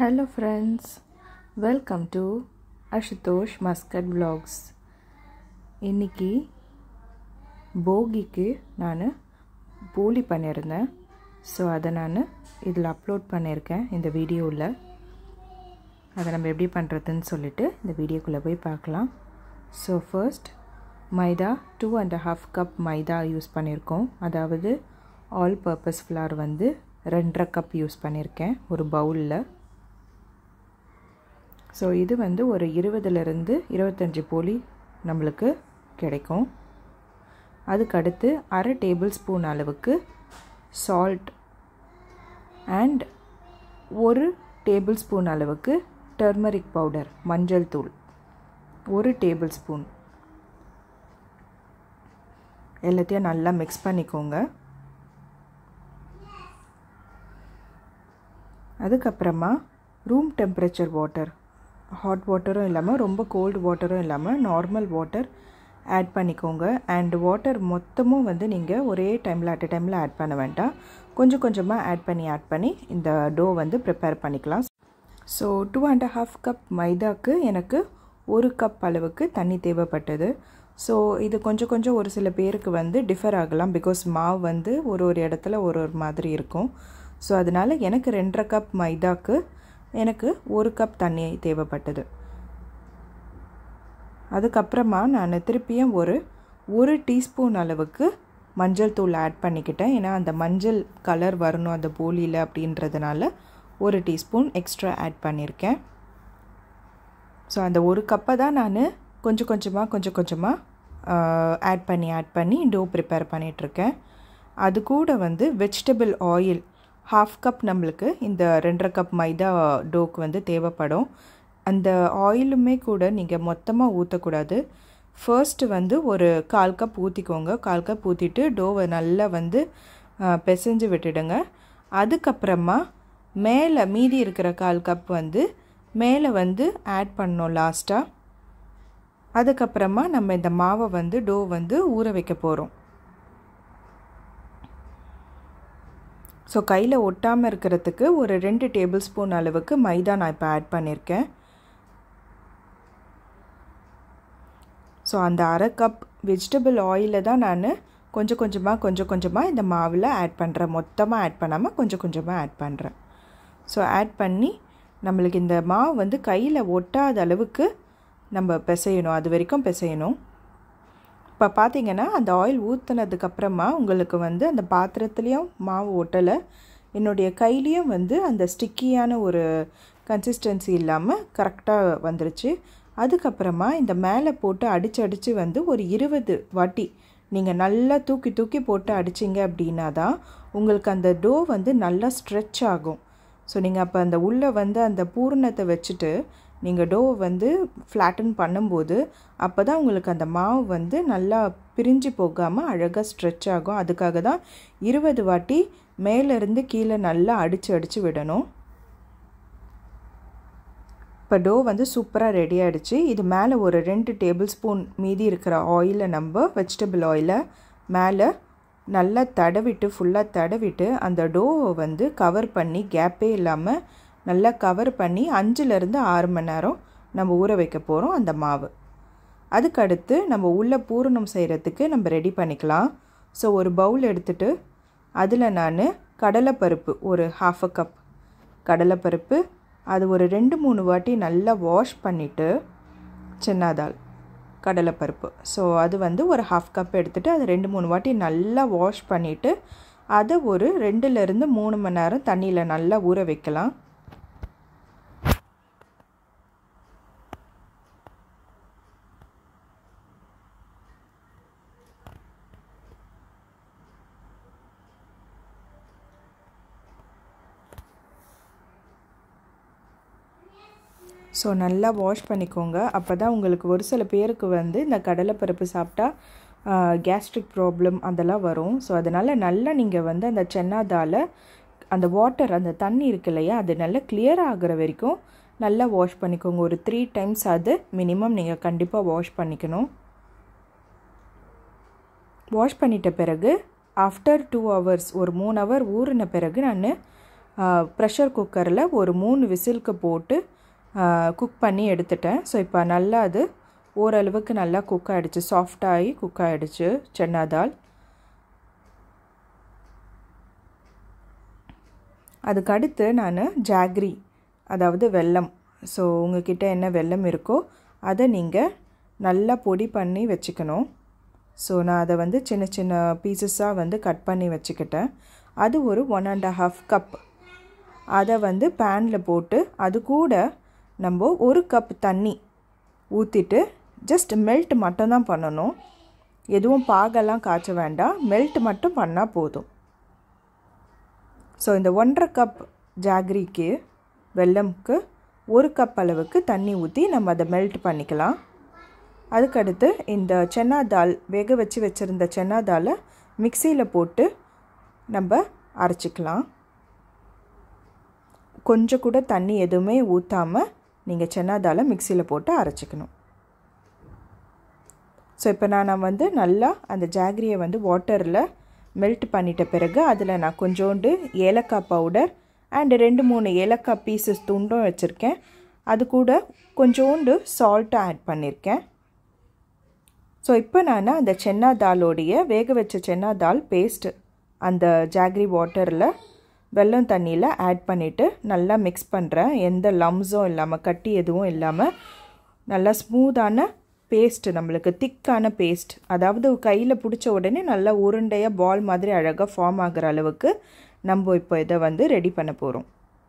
Hello friends welcome to Ashutosh Muscat vlogs இன்னைக்கு போகிக்கு நான் போலி பண்ணியிருந்தேன் ஸோ அதை நான் இதில் அப்லோட் பண்ணியிருக்கேன் இந்த வீடியோவில் அதை நம்ம எப்படி பண்ணுறதுன்னு சொல்லிட்டு இந்த வீடியோக்குள்ளே போய் பார்க்கலாம் ஸோ ஃபர்ஸ்ட் மைதா டூ அண்ட் ஹாஃப் கப் மைதா யூஸ் பண்ணியிருக்கோம் அதாவது ஆல் பர்பஸ் ஃப்ளார் வந்து ரெண்டரை கப் யூஸ் பண்ணியிருக்கேன் ஒரு பவுலில் ஸோ இது வந்து ஒரு இருபதுலேருந்து இருபத்தஞ்சி போலி நம்மளுக்கு கிடைக்கும் அதுக்கடுத்து அரை டேபிள் ஸ்பூன் அளவுக்கு சால்ட் அண்ட் ஒரு டேபிள் ஸ்பூன் அளவுக்கு டர்மரிக் பவுடர் மஞ்சள் தூள் ஒரு டேபிள் ஸ்பூன் எல்லாத்தையும் நல்லா மிக்ஸ் பண்ணிக்கோங்க அதுக்கப்புறமா ரூம் டெம்பரேச்சர் வாட்டர் ஹாட் வாட்டரும் இல்லாமல் ரொம்ப கோல்டு வாட்டரும் இல்லாமல் நார்மல் வாட்டர் ஆட் பண்ணிக்கோங்க அண்ட் வாட்டர் மொத்தமும் வந்து நீங்கள் ஒரே டைமில் அட் அ டைமில் ஆட் பண்ண வேண்டாம் கொஞ்சம் கொஞ்சமாக ஆட் பண்ணி ஆட் பண்ணி இந்த டோ வந்து ப்ரிப்பேர் பண்ணிக்கலாம் so two and half cup மைதாக்கு எனக்கு ஒரு கப் அளவுக்கு தண்ணி தேவைப்பட்டது ஸோ இது கொஞ்சம் கொஞ்சம் ஒரு சில பேருக்கு வந்து டிஃபர் ஆகலாம் பிகாஸ் மாவு வந்து ஒரு ஒரு இடத்துல ஒரு ஒரு மாதிரி இருக்கும் ஸோ அதனால் எனக்கு ரெண்டரை கப் மைதாக்கு எனக்கு ஒரு கப் தண்ணி தேவைப்பட்டது அதுக்கப்புறமா நான் திருப்பியும் ஒரு ஒரு டீஸ்பூன் அளவுக்கு மஞ்சள் தூள் ஆட் பண்ணிக்கிட்டேன் ஏன்னா அந்த மஞ்சள் கலர் வரணும் அந்த போலியில் அப்படின்றதுனால ஒரு டீஸ்பூன் எக்ஸ்ட்ரா ஆட் பண்ணியிருக்கேன் ஸோ அந்த ஒரு கப்பை தான் நான் கொஞ்சம் கொஞ்சமாக கொஞ்சம் கொஞ்சமாக ஆட் பண்ணி ஆட் பண்ணி டோ ப்ரிப்பேர் பண்ணிகிட்ருக்கேன் அது கூட வந்து வெஜிடபிள் ஆயில் ஹாஃப் கப் நம்மளுக்கு இந்த ரெண்டரை கப் மைதா டோக்கு வந்து தேவைப்படும் அந்த ஆயிலுமே கூட நீங்கள் மொத்தமாக ஊற்றக்கூடாது ஃபர்ஸ்ட்டு வந்து ஒரு கால் கப் ஊற்றிக்கோங்க கால் கப் ஊற்றிட்டு டோவை நல்லா வந்து பிசைஞ்சு விட்டுடுங்க அதுக்கப்புறமா மேலே மீதி இருக்கிற கால் கப் வந்து மேலே வந்து ஆட் பண்ணோம் லாஸ்ட்டாக அதுக்கப்புறமா நம்ம இந்த மாவை வந்து டோ வந்து ஊற வைக்க போகிறோம் ஸோ கையில் ஒட்டாமல் இருக்கிறதுக்கு ஒரு ரெண்டு டேபிள் ஸ்பூன் அளவுக்கு மைதா நான் இப்போ ஆட் பண்ணியிருக்கேன் ஸோ அந்த அரை கப் வெஜிடபிள் ஆயிலில் தான் நான் கொஞ்சம் கொஞ்சமாக கொஞ்சம் கொஞ்சமாக இந்த மாவில் ஆட் பண்ணுறேன் மொத்தமாக ஆட் பண்ணாமல் கொஞ்சம் கொஞ்சமாக ஆட் பண்ணுறேன் ஸோ ஆட் பண்ணி நம்மளுக்கு இந்த மாவு வந்து கையில் ஒட்டாத அளவுக்கு நம்ம பிசையணும் அது வரைக்கும் பிசையணும் இப்போ பார்த்தீங்கன்னா அந்த ஆயில் ஊற்றுனதுக்கப்புறமா உங்களுக்கு வந்து அந்த பாத்திரத்துலேயும் மாவு ஒட்டலை என்னுடைய கையிலையும் வந்து அந்த ஸ்டிக்கியான ஒரு கன்சிஸ்டன்சி இல்லாமல் கரெக்டாக வந்துருச்சு அதுக்கப்புறமா இந்த மேலே போட்டு அடித்து அடித்து வந்து ஒரு இருபது வாட்டி நீங்கள் நல்லா தூக்கி தூக்கி போட்டு அடிச்சிங்க அப்படின்னா தான் உங்களுக்கு அந்த டோ வந்து நல்லா ஸ்ட்ரெச் ஆகும் ஸோ நீங்கள் அப்போ அந்த உள்ளே வந்து அந்த பூரணத்தை வச்சுட்டு நீங்கள் டோவை வந்து ஃப்ளாட்டன் பண்ணும்போது அப்போ தான் உங்களுக்கு அந்த மாவு வந்து நல்லா பிரிஞ்சு போகாமல் அழகாக ஸ்ட்ரெச் ஆகும் அதுக்காக தான் இருபது வாட்டி மேலேருந்து கீழே நல்லா அடித்து அடித்து விடணும் இப்போ டோ வந்து சூப்பராக ரெடி ஆகிடுச்சு இது மேலே ஒரு ரெண்டு டேபிள் ஸ்பூன் மீதி இருக்கிற ஆயிலை நம்ம வெஜிடபிள் ஆயிலை மேலே நல்லா தடவிட்டு ஃபுல்லாக தடவிட்டு அந்த டோவை வந்து கவர் பண்ணி கேப்பே இல்லாமல் நல்லா கவர் பண்ணி அஞ்சுலேருந்து ஆறு மணி நேரம் நம்ம ஊற வைக்க போகிறோம் அந்த மாவு அதுக்கடுத்து நம்ம உள்ளே பூரணம் செய்கிறதுக்கு நம்ம ரெடி பண்ணிக்கலாம் ஸோ ஒரு பவுல் எடுத்துகிட்டு அதில் நான் கடலைப்பருப்பு ஒரு ஹாஃப் அ கப் கடலைப்பருப்பு அது ஒரு ரெண்டு மூணு வாட்டி நல்லா வாஷ் பண்ணிவிட்டு சின்னதால் கடலைப்பருப்பு ஸோ அது வந்து ஒரு ஹாஃப் கப் எடுத்துகிட்டு அதை ரெண்டு மூணு வாட்டி நல்லா வாஷ் பண்ணிவிட்டு அதை ஒரு ரெண்டுலேருந்து மூணு மணி நேரம் தண்ணியில் நல்லா ஊற வைக்கலாம் ஸோ நல்லா வாஷ் பண்ணிக்கோங்க அப்போ தான் உங்களுக்கு ஒரு சில பேருக்கு வந்து இந்த கடலைப்பருப்பு சாப்பிட்டா கேஸ்ட்ரிக் ப்ராப்ளம் அதெல்லாம் வரும் ஸோ அதனால் நல்லா நீங்கள் வந்து அந்த சென்னா தாலை அந்த வாட்டர் அந்த தண்ணி இருக்கு இல்லையா அது நல்லா கிளியர் ஆகிற வரைக்கும் நல்லா வாஷ் பண்ணிக்கோங்க ஒரு த்ரீ டைம்ஸ் அது மினிமம் நீங்கள் கண்டிப்பாக வாஷ் பண்ணிக்கணும் வாஷ் பண்ணிட்ட பிறகு ஆஃப்டர் டூ ஹவர்ஸ் ஒரு மூணு ஹவர் ஊறின பிறகு நான் ப்ரெஷர் குக்கரில் ஒரு மூணு விசிலுக்கு போட்டு குக் பண்ணி எடுத்துட்டேன் ஸோ இப்போ நல்லா அது ஓரளவுக்கு நல்லா குக் ஆகிடுச்சு சாஃப்டாகி குக் ஆகிடுச்சு சென்னா தால் அதுக்கு அடுத்து நான் ஜாக்ரி அதாவது வெல்லம் ஸோ உங்ககிட்ட என்ன வெல்லம் இருக்கோ அதை நீங்கள் நல்லா பொடி பண்ணி வச்சுக்கணும் ஸோ நான் அதை வந்து சின்ன சின்ன பீசஸாக வந்து கட் பண்ணி வச்சுக்கிட்டேன் அது ஒரு ஒன் அண்ட் ஹாஃப் கப் அதை வந்து பேனில் போட்டு அது கூட நம்ம ஒரு கப் தண்ணி ஊற்றிட்டு ஜஸ்ட் மெல்ட் மட்டும்தான் பண்ணணும் எதுவும் பாகெல்லாம் காய்ச்ச வேண்டாம் மெல்ட் மட்டும் பண்ணால் போதும் ஸோ இந்த ஒன்றரை கப் ஜாகரிக்கு வெல்லம்க்கு ஒரு கப் அளவுக்கு தண்ணி ஊற்றி நம்ம அதை மெல்ட் பண்ணிக்கலாம் அதுக்கடுத்து இந்த சென்னா தால் வேக வச்சு வச்சுருந்த சென்னா தாலை மிக்சியில் போட்டு நம்ம அரைச்சிக்கலாம் கொஞ்சம் கூட தண்ணி எதுவுமே ஊற்றாமல் நீங்கள் சென்னா தாலை மிக்சியில் போட்டு அரைச்சிக்கணும் ஸோ இப்போ நான் வந்து நல்லா அந்த ஜாகரியை வந்து வாட்டரில் மெல்ட் பண்ணிட்ட பிறகு அதில் நான் கொஞ்சோண்டு ஏலக்காய் பவுடர் அண்டு ரெண்டு மூணு ஏலக்காய் பீசஸ் துண்டும் வச்சுருக்கேன் அது கூட கொஞ்சோண்டு சால்ட்டு ஆட் பண்ணியிருக்கேன் ஸோ இப்போ நான் அந்த சென்னா தாலோடைய வேக வச்ச சென்னா தால் பேஸ்ட்டு அந்த ஜாக்ரி வாட்டரில் வெல்லம் தண்ணியில் ஆட் பண்ணிவிட்டு நல்லா மிக்ஸ் பண்ணுறேன் எந்த லம்ஸும் இல்லாமல் கட்டி எதுவும் இல்லாமல் நல்லா ஸ்மூத்தான பேஸ்ட் நம்மளுக்கு திக்கான பேஸ்ட் அதாவது கையில் பிடிச்ச உடனே நல்லா உருண்டையாக பால் மாதிரி அழகாக ஃபார்ம் ஆகிற அளவுக்கு நம்ம இப்போ இதை வந்து ரெடி பண்ண போகிறோம்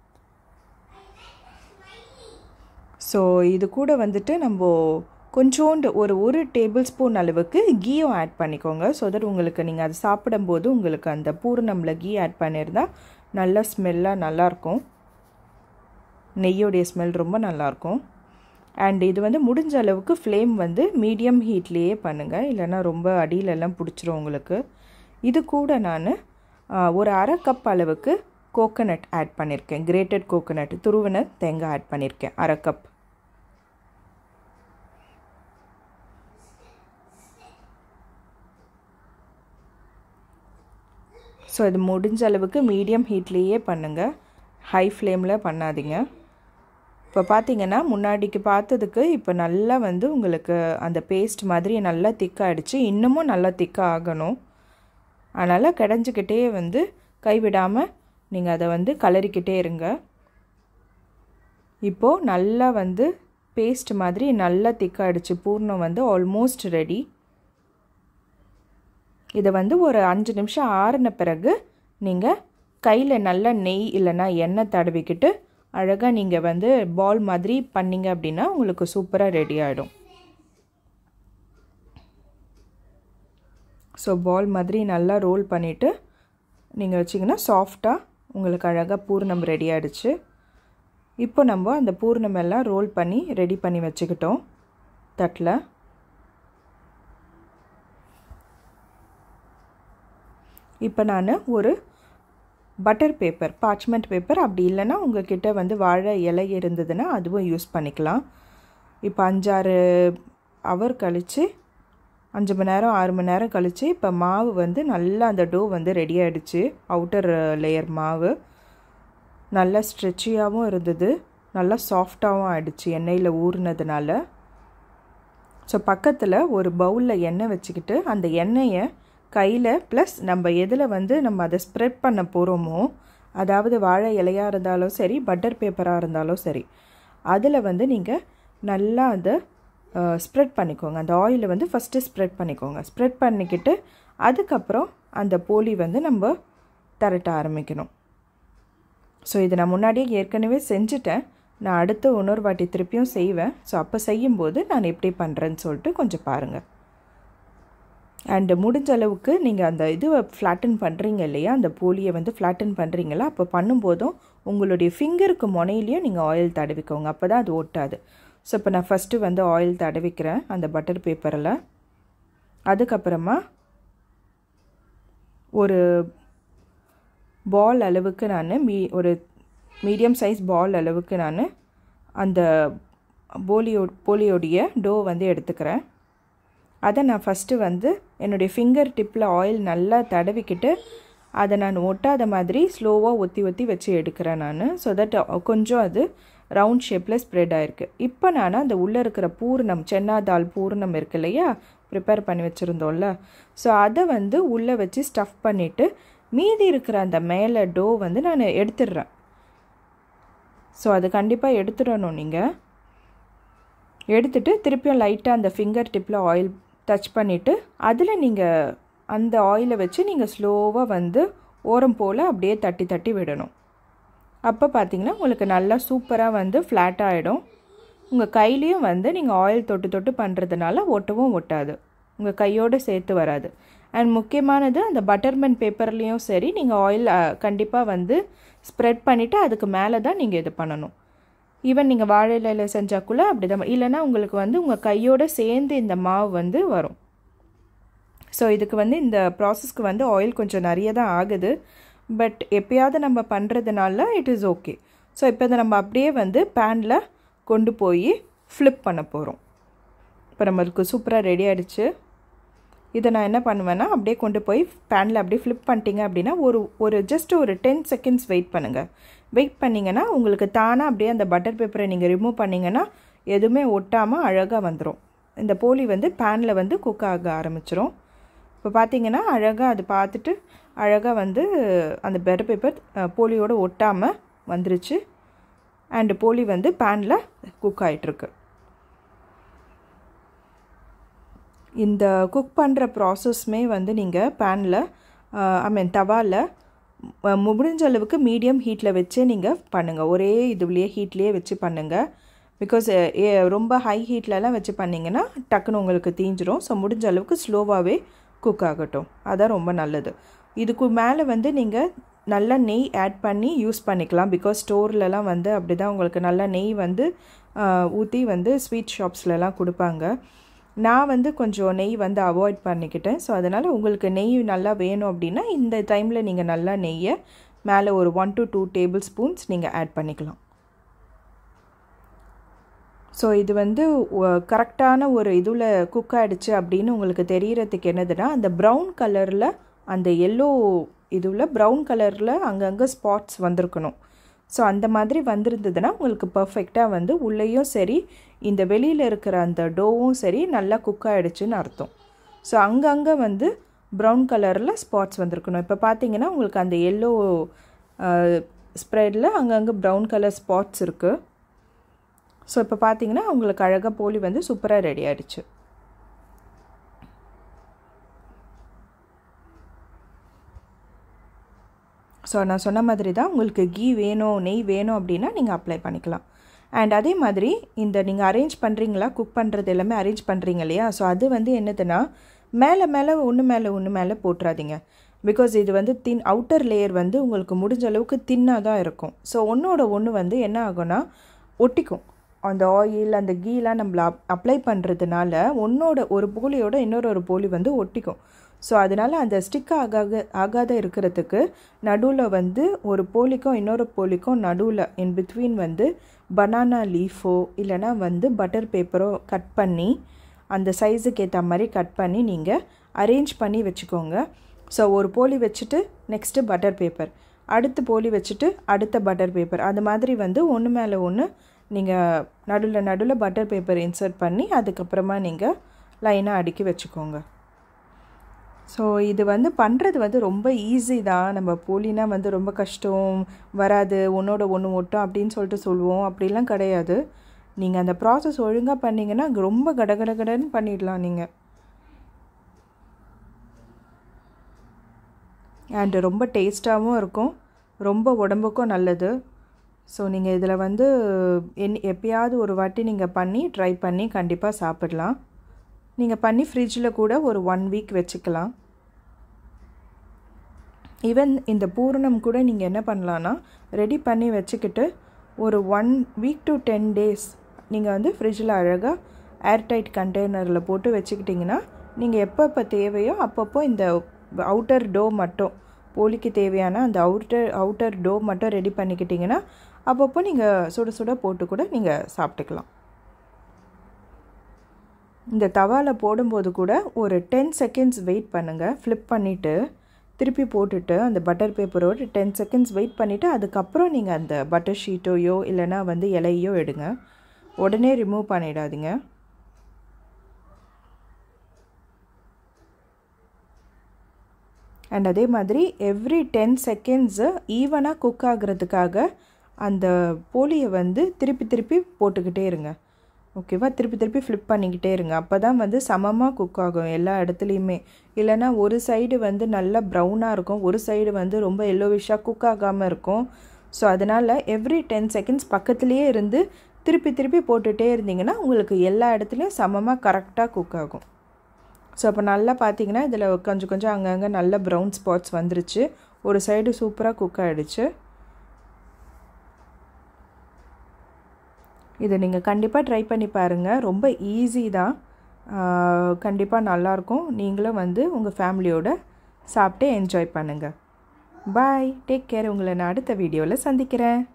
ஸோ இது கூட வந்துட்டு நம்ம கொஞ்சோண்டு ஒரு ஒரு டேபிள் ஸ்பூன் அளவுக்கு கீயும் ஆட் பண்ணிக்கோங்க ஸோ தட் உங்களுக்கு நீங்கள் அது சாப்பிடும்போது உங்களுக்கு அந்த பூர்ணமில் கீ ஆட் பண்ணியிருந்தால் நல்ல ஸ்மெல்லாக நல்லாயிருக்கும் நெய்யோடைய ஸ்மெல் ரொம்ப நல்லாயிருக்கும் அண்ட் இது வந்து முடிஞ்ச அளவுக்கு ஃப்ளேம் வந்து மீடியம் ஹீட்லேயே பண்ணுங்கள் இல்லைன்னா ரொம்ப அடியிலெல்லாம் பிடிச்சிரும் உங்களுக்கு இது கூட நான் ஒரு அரை கப் அளவுக்கு கோகனட் ஆட் பண்ணியிருக்கேன் கிரேட்டட் கோகனட் துருவின தேங்காய் ஆட் பண்ணியிருக்கேன் அரை கப் ஸோ இது முடிஞ்ச அளவுக்கு மீடியம் ஹீட்லேயே பண்ணுங்கள் ஹை ஃப்ளேமில் பண்ணாதீங்க இப்போ பார்த்தீங்கன்னா முன்னாடிக்கு பார்த்ததுக்கு இப்போ நல்லா வந்து உங்களுக்கு அந்த பேஸ்ட் மாதிரி நல்லா திக்காகிடுச்சு இன்னமும் நல்லா திக்காக ஆகணும் அதனால் கிடஞ்சிக்கிட்டே வந்து கைவிடாமல் நீங்கள் அதை வந்து கலரிக்கிட்டே இருங்க இப்போது நல்லா வந்து பேஸ்ட் மாதிரி நல்லா திக்காகிடுச்சு பூர்ணம் வந்து ஆல்மோஸ்ட் ரெடி இதை வந்து ஒரு அஞ்சு நிமிஷம் ஆறின பிறகு நீங்கள் கையில் நல்லா நெய் இல்லைன்னா எண்ணெய் தடவிக்கிட்டு அழகாக நீங்கள் வந்து பால் மாதிரி பண்ணிங்க அப்படின்னா உங்களுக்கு சூப்பராக ரெடி ஆகிடும் ஸோ பால் மாதிரி நல்லா ரோல் பண்ணிவிட்டு நீங்கள் வச்சிங்கன்னா சாஃப்டாக உங்களுக்கு அழகாக பூர்ணம் ரெடி ஆகிடுச்சு இப்போ நம்ம அந்த பூர்ணம் எல்லாம் ரோல் பண்ணி ரெடி பண்ணி வச்சுக்கிட்டோம் தட்டில் இப்போ நான் ஒரு பட்டர் பேப்பர் பார்ச்மெண்ட் பேப்பர் அப்படி இல்லைன்னா உங்ககிட்ட வந்து வாழை இலை இருந்ததுன்னா அதுவும் யூஸ் பண்ணிக்கலாம் இப்போ அஞ்சாறு ஹவர் கழித்து அஞ்சு மணி நேரம் ஆறு மணி நேரம் கழித்து இப்போ மாவு வந்து நல்லா அந்த டோ வந்து ரெடி ஆகிடுச்சு அவுட்டர் லேயர் மாவு நல்லா ஸ்ட்ரெச்சியாகவும் இருந்தது நல்லா சாஃப்டாகவும் ஆகிடுச்சு எண்ணெயில் ஊறினதுனால ஸோ பக்கத்தில் ஒரு பவுலில் எண்ணெய் வச்சுக்கிட்டு அந்த எண்ணெயை கையில் ப்ளஸ் நம்ம எதில் வந்து நம்ம அதை ஸ்ப்ரெட் பண்ண போகிறோமோ அதாவது வாழை இலையாக இருந்தாலும் சரி பட்டர் பேப்பராக இருந்தாலும் சரி அதில் வந்து நீங்கள் நல்லா அதை ஸ்ப்ரெட் பண்ணிக்கோங்க அந்த ஆயிலை வந்து ஃபஸ்ட்டு ஸ்ப்ரெட் பண்ணிக்கோங்க ஸ்ப்ரெட் பண்ணிக்கிட்டு அதுக்கப்புறம் அந்த போலி வந்து நம்ம தரட்ட ஆரம்பிக்கணும் ஸோ இதை நான் முன்னாடியே ஏற்கனவே செஞ்சுட்டேன் நான் அடுத்து இன்னொரு வாட்டி திருப்பியும் செய்வேன் ஸோ அப்போ செய்யும்போது நான் எப்படி பண்ணுறேன்னு சொல்லிட்டு கொஞ்சம் பாருங்கள் அண்டு முடிஞ்ச அளவுக்கு நீங்கள் அந்த இதுவை ஃப்ளாட்டன் பண்ணுறீங்க இல்லையா அந்த போலியை வந்து ஃப்ளாட்டன் பண்ணுறீங்களா அப்போ பண்ணும்போதும் உங்களுடைய ஃபிங்கருக்கு முனையிலையும் நீங்கள் ஆயில் தடவிக்கோங்க அப்போ தான் அது ஒட்டாது ஸோ இப்போ நான் ஃபஸ்ட்டு வந்து ஆயில் தடவிக்கிறேன் அந்த பட்டர் பேப்பரில் அதுக்கப்புறமா ஒரு பால் அளவுக்கு நான் மீ ஒரு மீடியம் சைஸ் பால் அளவுக்கு நான் அந்த போலியோ போலியோடைய டோ வந்து எடுத்துக்கிறேன் அதை நான் ஃபஸ்ட்டு வந்து என்னுடைய ஃபிங்கர் டிப்பில் ஆயில் நல்லா தடவிக்கிட்டு அதை நான் ஒட்டாத மாதிரி ஸ்லோவாக ஒத்தி ஒத்தி வச்சு எடுக்கிறேன் நான் ஸோ தட் கொஞ்சம் அது ரவுண்ட் ஷேப்பில் ஸ்ப்ரெட் ஆகிருக்கு இப்போ நான் அந்த உள்ளே இருக்கிற பூர்ணம் சென்னா தால் பூர்ணம் இருக்கு இல்லையா ப்ரிப்பேர் பண்ணி வச்சுருந்தோம்ல ஸோ அதை வந்து உள்ளே வச்சு ஸ்டஃப் பண்ணிவிட்டு மீதி இருக்கிற அந்த மேலே டோ வந்து நான் எடுத்துடுறேன் ஸோ அது கண்டிப்பாக எடுத்துடணும் நீங்கள் எடுத்துட்டு திருப்பியும் லைட்டாக அந்த ஃபிங்கர் டிப்பில் ஆயில் டச் பண்ணிவிட்டு அதில் நீங்கள் அந்த ஆயிலை வச்சு நீங்கள் ஸ்லோவாக வந்து ஓரம் போல் அப்படியே தட்டி தட்டி விடணும் அப்போ பார்த்தீங்கன்னா உங்களுக்கு நல்லா சூப்பராக வந்து ஃப்ளாட் ஆகிடும் உங்கள் கையிலையும் வந்து நீங்கள் ஆயில் தொட்டு தொட்டு பண்ணுறதுனால ஒட்டவும் ஒட்டாது உங்கள் கையோடு சேர்த்து வராது அண்ட் முக்கியமானது அந்த பட்டர்மென் பேப்பர்லேயும் சரி நீங்கள் ஆயில் கண்டிப்பாக வந்து ஸ்ப்ரெட் பண்ணிவிட்டு அதுக்கு மேலே தான் நீங்கள் இது பண்ணணும் ஈவன் நீங்கள் வாழை இலையில் செஞ்சாக்குள்ள அப்படி தான் இல்லைன்னா உங்களுக்கு வந்து உங்கள் கையோடு சேர்ந்து இந்த மாவு வந்து வரும் ஸோ இதுக்கு வந்து இந்த ப்ராசஸ்க்கு வந்து ஆயில் கொஞ்சம் நிறைய தான் ஆகுது பட் எப்பயாவது நம்ம பண்ணுறதுனால இட் இஸ் ஓகே ஸோ இப்போ இதை நம்ம அப்படியே வந்து பேனில் கொண்டு போய் ஃப்ளிப் பண்ண போகிறோம் இப்போ நம்மளுக்கு சூப்பராக ரெடி ஆகிடுச்சு இதை நான் என்ன பண்ணுவேன்னா அப்படியே கொண்டு போய் பேனில் அப்படியே ஃப்ளிப் பண்ணிட்டீங்க அப்படின்னா ஒரு ஒரு ஜஸ்ட் ஒரு டென் செகண்ட்ஸ் வெயிட் பண்ணுங்கள் வெயிட் பண்ணிங்கன்னா உங்களுக்கு தானாக அப்படியே அந்த பட்டர் பேப்பரை நீங்கள் ரிமூவ் பண்ணிங்கன்னா எதுவுமே ஒட்டாமல் அழகாக வந்துடும் இந்த போலி வந்து பேனில் வந்து குக் ஆக ஆரம்பிச்சிரும் இப்போ பார்த்தீங்கன்னா அழகாக அது பார்த்துட்டு அழகாக வந்து அந்த பட்டர் பேப்பர் போலியோடு ஒட்டாமல் வந்துருச்சு அண்டு போலி வந்து பேனில் குக் ஆகிட்டுருக்கு இந்த குக் பண்ணுற ப்ராசஸ்மே வந்து நீங்கள் பேனில் ஐ மீன் தவாவில் முடிஞ்ச அளவுக்கு மீடியம் ஹீட்டில் வச்சு நீங்கள் பண்ணுங்கள் ஒரே இதுலேயே ஹீட்லேயே வச்சு பண்ணுங்கள் பிகாஸ் ரொம்ப ஹை ஹீட்லலாம் வச்சு பண்ணிங்கன்னா டக்குன்னு உங்களுக்கு தீஞ்சிரும் ஸோ முடிஞ்ச அளவுக்கு ஸ்லோவாகவே குக் ஆகட்டும் அதான் ரொம்ப நல்லது இதுக்கு மேலே வந்து நீங்கள் நல்ல நெய் ஆட் பண்ணி யூஸ் பண்ணிக்கலாம் பிகாஸ் ஸ்டோர்லலாம் வந்து அப்படி தான் உங்களுக்கு நல்ல நெய் வந்து ஊற்றி வந்து ஸ்வீட் ஷாப்ஸ்லலாம் கொடுப்பாங்க நான் வந்து கொஞ்சம் நெய் வந்து அவாய்ட் பண்ணிக்கிட்டேன் ஸோ அதனால் உங்களுக்கு நெய் நல்லா வேணும் அப்படின்னா இந்த டைமில் நீங்கள் நல்லா நெய்யை மேலே ஒரு one two two tablespoons நீங்கள் ஆட் பண்ணிக்கலாம் ஸோ இது வந்து கரெக்டான ஒரு இதில் குக் ஆகிடுச்சு அப்படின்னு உங்களுக்கு தெரியறதுக்கு என்னதுன்னா அந்த ப்ரௌன் கலரில் அந்த எல்லோ இதுவில் ப்ரௌன் கலரில் அங்கங்கே ஸ்பாட்ஸ் வந்திருக்கணும் ஸோ அந்த மாதிரி வந்திருந்ததுன்னா உங்களுக்கு பர்ஃபெக்டாக வந்து உள்ளேயும் சரி இந்த வெளியில் இருக்கிற அந்த டோவும் சரி நல்லா குக் ஆகிடுச்சுன்னு அர்த்தம் ஸோ அங்கங்கே வந்து ப்ரௌன் கலரில் ஸ்பாட்ஸ் வந்திருக்கணும் இப்போ பார்த்தீங்கன்னா உங்களுக்கு அந்த எல்லோ ஸ்ப்ரெட்டில் அங்கங்கே ப்ரௌன் கலர் ஸ்பாட்ஸ் இருக்குது ஸோ இப்போ பார்த்தீங்கன்னா உங்களுக்கு அழகாக போலி வந்து சூப்பராக ரெடி ஆகிடுச்சு ஸோ நான் சொன்ன மாதிரி தான் உங்களுக்கு கீ வேணும் நெய் வேணும் அப்படின்னா நீங்கள் அப்ளை பண்ணிக்கலாம் அண்ட் அதே மாதிரி இந்த நீங்கள் அரேஞ்ச் பண்ணுறீங்களா குக் பண்ணுறது எல்லாமே அரேஞ்ச் பண்ணுறீங்க இல்லையா ஸோ அது வந்து என்னதுன்னா மேலே மேலே ஒன்று மேலே ஒன்று மேலே போட்டுறாதீங்க பிகாஸ் இது வந்து தின் அவுட்டர் லேயர் வந்து உங்களுக்கு முடிஞ்ச அளவுக்கு தின்னாக தான் இருக்கும் ஸோ ஒன்றோட ஒன்று வந்து என்ன ஆகும்னா ஒட்டிக்கும் அந்த ஆயில் அந்த கீலாம் நம்மள அப் அப்ளை பண்ணுறதுனால ஒன்றோட ஒரு போலியோட இன்னொரு ஒரு போலி வந்து ஒட்டிக்கும் ஸோ அதனால் அந்த ஸ்டிக் ஆகாத ஆகாத இருக்கிறதுக்கு நடுவில் வந்து ஒரு போலிக்கும் இன்னொரு போலிக்கும் நடுவில் இன் பிட்வீன் வந்து பனானா லீஃபோ இல்லைனா வந்து பட்டர் பேப்பரோ கட் பண்ணி அந்த சைஸுக்கு ஏற்ற மாதிரி கட் பண்ணி நீங்கள் அரேஞ்ச் பண்ணி வச்சுக்கோங்க ஸோ ஒரு போலி வச்சுட்டு நெக்ஸ்ட்டு பட்டர் பேப்பர் அடுத்து போலி வச்சுட்டு அடுத்த பட்டர் பேப்பர் அது மாதிரி வந்து ஒன்று மேலே ஒன்று நீங்கள் நடுவில் நடுவில் பட்டர் பேப்பர் இன்சர்ட் பண்ணி அதுக்கப்புறமா நீங்கள் லைனாக அடுக்கி வச்சுக்கோங்க ஸோ இது வந்து பண்ணுறது வந்து ரொம்ப ஈஸி தான் நம்ம போலினா வந்து ரொம்ப கஷ்டம் வராது ஒன்றோட ஒன்று ஒட்டும் அப்படின்னு சொல்லிட்டு சொல்லுவோம் அப்படிலாம் கிடையாது நீங்கள் அந்த ப்ராசஸ் ஒழுங்காக பண்ணிங்கன்னா ரொம்ப கடகடகடன்னு பண்ணிடலாம் நீங்கள் அண்டு ரொம்ப டேஸ்ட்டாகவும் இருக்கும் ரொம்ப உடம்புக்கும் நல்லது ஸோ நீங்கள் இதில் வந்து என் எப்பயாவது ஒரு வாட்டி நீங்கள் பண்ணி ட்ரை பண்ணி கண்டிப்பாக சாப்பிடலாம் நீங்கள் பண்ணி ஃப்ரிட்ஜில் கூட ஒரு ஒன் வீக் வச்சுக்கலாம் ஈவன் இந்த பூரணம் கூட நீங்கள் என்ன பண்ணலான்னா ரெடி பண்ணி வச்சுக்கிட்டு ஒரு one week to ten days நீங்கள் வந்து ஃப்ரிட்ஜில் அழகாக ஏர்டைட் கண்டெய்னரில் போட்டு வச்சுக்கிட்டிங்கன்னா நீங்கள் எப்பப்போ தேவையோ அப்பப்போ இந்த அவுட்டர் டோ மட்டும் போலிக்கு தேவையான அந்த அவுட்டர் அவுட்டர் டோ மட்டும் ரெடி பண்ணிக்கிட்டிங்கன்னா அப்பப்போ நீங்கள் சுட சுட போட்டு கூட நீங்கள் சாப்பிட்டுக்கலாம் இந்த தவாவில் போடும்போது கூட ஒரு டென் செகண்ட்ஸ் வெயிட் பண்ணுங்கள் ஃப்ளிப் பண்ணிவிட்டு திருப்பி போட்டுட்டு அந்த பட்டர் பேப்பரோடு டென் செகண்ட்ஸ் வெயிட் பண்ணிவிட்டு அதுக்கப்புறம் நீங்கள் அந்த பட்டர் ஷீட்டோயோ இல்லைனா வந்து இலையோ எடுங்க உடனே ரிமூவ் பண்ணிடாதீங்க அண்ட் அதே மாதிரி எவ்ரி டென் செகண்ட்ஸு ஈவனாக குக் ஆகிறதுக்காக அந்த போலியை வந்து திருப்பி திருப்பி போட்டுக்கிட்டே இருங்க ஓகேவா திருப்பி திருப்பி ஃப்ளிப் பண்ணிக்கிட்டே இருங்க அப்போ தான் வந்து சமமாக குக் ஆகும் எல்லா இடத்துலையுமே இல்லைனா ஒரு சைடு வந்து நல்லா ப்ரௌனாக இருக்கும் ஒரு சைடு வந்து ரொம்ப எல்லோவிஷாக குக் ஆகாமல் இருக்கும் ஸோ அதனால் எவ்ரி டென் செகண்ட்ஸ் பக்கத்துலேயே இருந்து திருப்பி திருப்பி போட்டுகிட்டே இருந்தீங்கன்னா உங்களுக்கு எல்லா இடத்துலையும் சமமாக கரெக்டாக குக் ஆகும் ஸோ அப்போ நல்லா பார்த்தீங்கன்னா இதில் கொஞ்சம் கொஞ்சம் அங்கங்கே நல்ல ப்ரௌன் ஸ்பாட்ஸ் வந்துருச்சு ஒரு சைடு சூப்பராக குக் ஆகிடுச்சு இதை நீங்கள் கண்டிப்பாக ட்ரை பண்ணி பாருங்கள் ரொம்ப ஈஸி தான் கண்டிப்பாக நல்லாயிருக்கும் நீங்களும் வந்து உங்கள் ஃபேமிலியோட சாப்பிட்டு என்ஜாய் பண்ணுங்கள் பாய் டேக் கேர் உங்களை நான் அடுத்த வீடியோவில் சந்திக்கிறேன்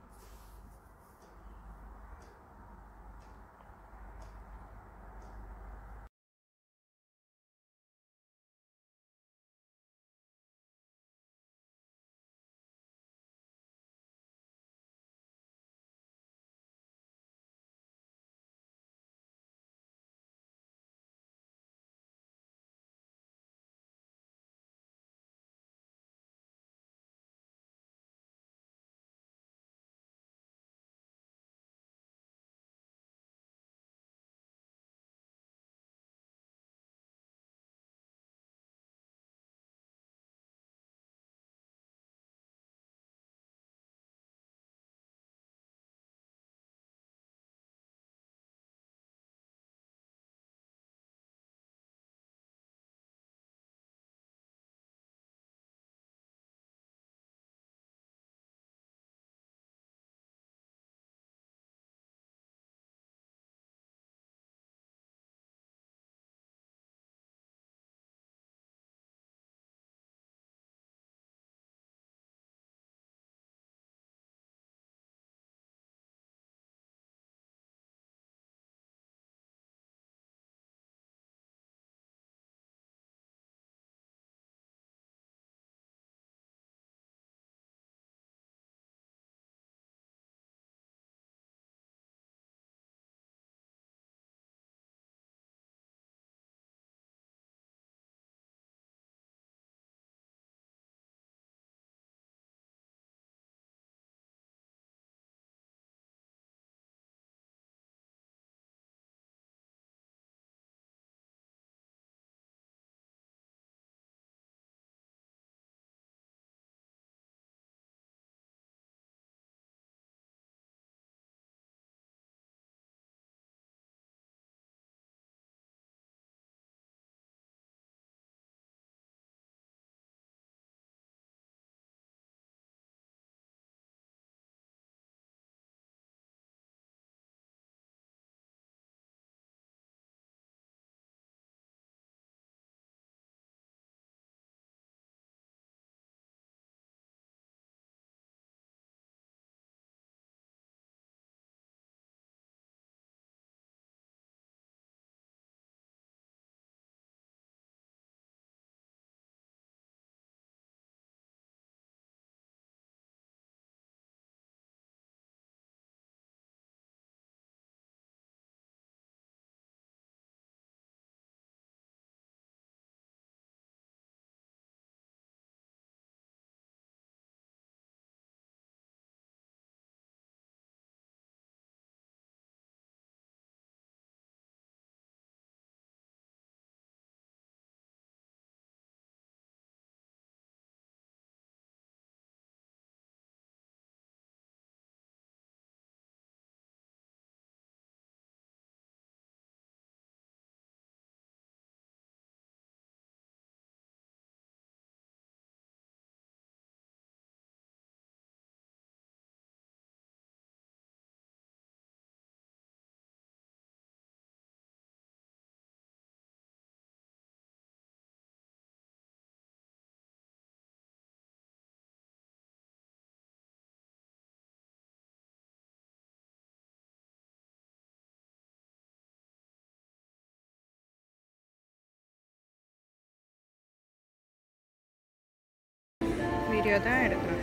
வீடியோ தான் எடுக்கிறேன்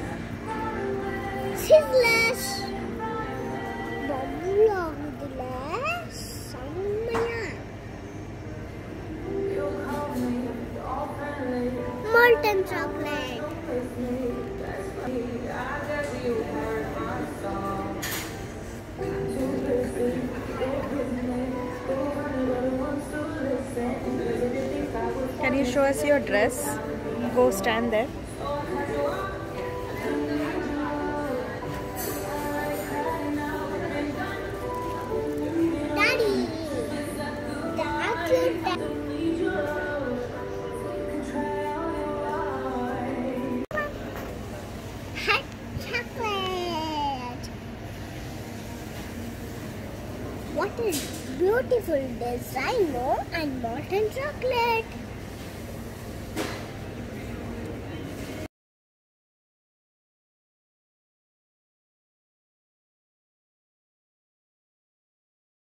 சிஸ்லஸ் பபுள் ஆகுதுல செம்மையா molten chocolate Can you show us your dress? Go stand there. Daddy. That's cute. Hot chocolate. What a beautiful design, no? And molten chocolate.